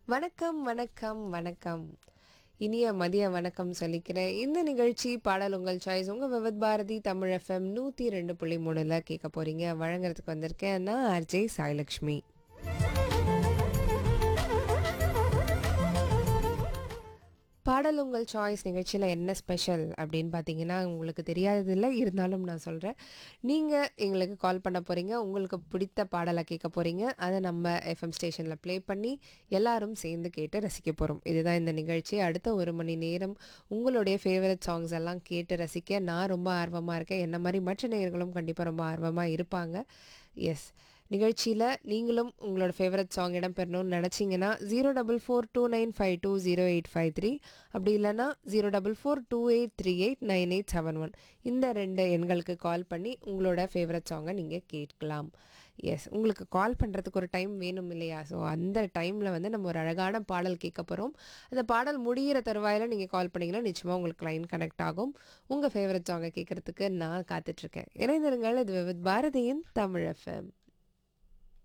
வணக்கம் வணக்கம் வணக்கம் இனிய மதிய வணக்கம் சொல்லிக்கிறேன் இந்த நிகழ்ச்சி பாடல் உங்கள் சாய்ஸ் உங்கள் விவத் பாரதி தமிழ் எஃப்எம் நூற்றி ரெண்டு புள்ளி மூணில் கேட்க போகிறீங்க வழங்குறதுக்கு வந்திருக்கேன் நான் ஆர்ஜே சாய்லக்ஷ்மி பாடல் உங்கள் சாய்ஸ் நிகழ்ச்சியில் என்ன ஸ்பெஷல் அப்படின்னு பார்த்தீங்கன்னா உங்களுக்கு தெரியாததில்லை இருந்தாலும் நான் சொல்கிறேன் நீங்கள் எங்களுக்கு கால் பண்ண போகிறீங்க உங்களுக்கு பிடித்த பாடலை கேட்க போகிறீங்க அதை நம்ம எஃப்எம் ஸ்டேஷனில் ப்ளே பண்ணி எல்லாரும் சேர்ந்து கேட்டு ரசிக்க போகிறோம் இதுதான் இந்த நிகழ்ச்சி அடுத்த ஒரு மணி நேரம் உங்களுடைய ஃபேவரட் சாங்ஸ் எல்லாம் கேட்டு ரசிக்க நான் ரொம்ப ஆர்வமாக இருக்கேன் என்ன மாதிரி மற்ற நேயர்களும் கண்டிப்பாக ரொம்ப ஆர்வமாக இருப்பாங்க எஸ் நிகழ்ச்சியில் நீங்களும் உங்களோட ஃபேவரட் சாங் இடம்பெறணும்னு நினச்சிங்கன்னா zero double four two nine five two zero eight five three அப்படி இல்லைன்னா zero double four two eight three eight nine eight seven one இந்த ரெண்டு எண்களுக்கு கால் பண்ணி உங்களோட ஃபேவரட் சாங்கை நீங்கள் கேட்கலாம் எஸ் உங்களுக்கு கால் பண்ணுறதுக்கு ஒரு டைம் வேணும் இல்லையா ஸோ அந்த டைமில் வந்து நம்ம ஒரு அழகான பாடல் கேட்க போகிறோம் அந்த பாடல் முடிகிற தருவாயில் நீங்கள் கால் பண்ணிங்கன்னா நிச்சயமாக உங்களுக்கு லைன் கனெக்ட் ஆகும் உங்கள் ஃபேவரட் சாங்கை கேட்குறதுக்கு நான் காத்துட்ருக்கேன் இணைந்திருங்கள் இது வித் பாரதியின் தமிழ் எஃப்எம்